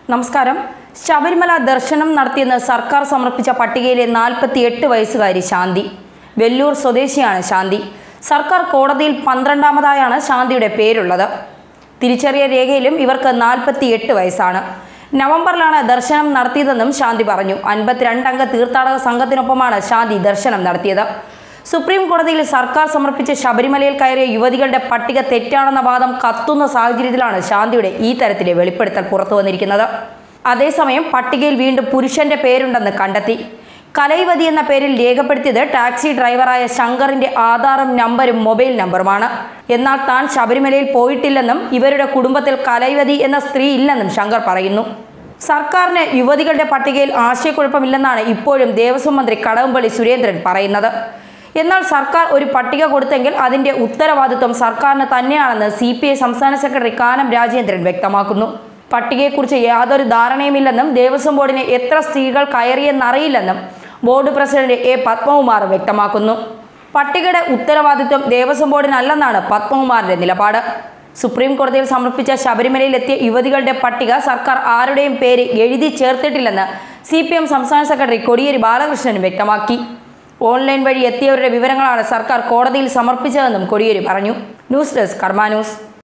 നമസ്കാരം ശബരിമല ദർശനം നടത്തിയെന്ന് സർക്കാർ സമർപ്പിച്ച പട്ടികയിലെ നാൽപ്പത്തി എട്ട് വയസ്സുകാരി ശാന്തി വെല്ലൂർ സ്വദേശിയാണ് ശാന്തി സർക്കാർ കോടതിയിൽ പന്ത്രണ്ടാമതായാണ് ശാന്തിയുടെ പേരുള്ളത് തിരിച്ചറിയ രേഖയിലും ഇവർക്ക് നാൽപ്പത്തി എട്ട് വയസ്സാണ് നവംബറിലാണ് ദർശനം നടത്തിയതെന്നും ശാന്തി പറഞ്ഞു അൻപത്തിരണ്ട് അംഗ തീർത്ഥാടക സംഘത്തിനൊപ്പമാണ് ശാന്തി ദർശനം നടത്തിയത് സുപ്രീം കോടതിയിൽ സർക്കാർ സമർപ്പിച്ച ശബരിമലയിൽ കയറിയ യുവതികളുടെ പട്ടിക തെറ്റാണെന്ന വാദം കത്തുന്ന സാഹചര്യത്തിലാണ് ശാന്തിയുടെ ഈ തരത്തിലെ വെളിപ്പെടുത്തൽ പുറത്തു വന്നിരിക്കുന്നത് അതേസമയം പട്ടികയിൽ വീണ്ടും പുരുഷന്റെ പേരുണ്ടെന്ന് കണ്ടെത്തി കലൈവതി എന്ന പേരിൽ രേഖപ്പെടുത്തിയത് ടാക്സി ഡ്രൈവറായ ശങ്കറിന്റെ ആധാറും നമ്പരും മൊബൈൽ നമ്പറുമാണ് എന്നാൽ താൻ ശബരിമലയിൽ പോയിട്ടില്ലെന്നും ഇവരുടെ കുടുംബത്തിൽ കലൈവതി എന്ന സ്ത്രീ ഇല്ലെന്നും ശങ്കർ പറയുന്നു സർക്കാരിന് യുവതികളുടെ പട്ടികയിൽ ആശയക്കുഴപ്പമില്ലെന്നാണ് ഇപ്പോഴും ദേവസ്വം മന്ത്രി കടകംപള്ളി സുരേന്ദ്രൻ പറയുന്നത് എന്നാൽ സർക്കാർ ഒരു പട്ടിക കൊടുത്തെങ്കിൽ അതിന്റെ ഉത്തരവാദിത്വം സർക്കാരിന് തന്നെയാണെന്ന് സി പി ഐ സംസ്ഥാന സെക്രട്ടറി കാനം രാജേന്ദ്രൻ വ്യക്തമാക്കുന്നു പട്ടികയെക്കുറിച്ച് യാതൊരു ധാരണയുമില്ലെന്നും ദേവസ്വം ബോർഡിന് എത്ര സ്ത്രീകൾ കയറിയെന്നറിയില്ലെന്നും ബോർഡ് പ്രസിഡന്റ് എ പത്മകുമാർ വ്യക്തമാക്കുന്നു പട്ടികയുടെ ഉത്തരവാദിത്വം ദേവസ്വം ബോർഡിനല്ലെന്നാണ് പത്മകുമാറിന്റെ നിലപാട് സുപ്രീം കോടതിയിൽ സമർപ്പിച്ച ശബരിമലയിൽ എത്തിയ യുവതികളുടെ പട്ടിക സർക്കാർ ആരുടെയും പേര് എഴുതി ചേർത്തിട്ടില്ലെന്ന് സി പി എം സംസ്ഥാന സെക്രട്ടറി കോടിയേരി ബാലകൃഷ്ണൻ വ്യക്തമാക്കി ഓൺലൈൻ വഴി എത്തിയവരുടെ വിവരങ്ങളാണ് സർക്കാർ കോടതിയിൽ സമർപ്പിച്ചതെന്നും കോടിയേരി പറഞ്ഞു ന്യൂസ് ഡെസ്ക് കർമ്മ ന്യൂസ്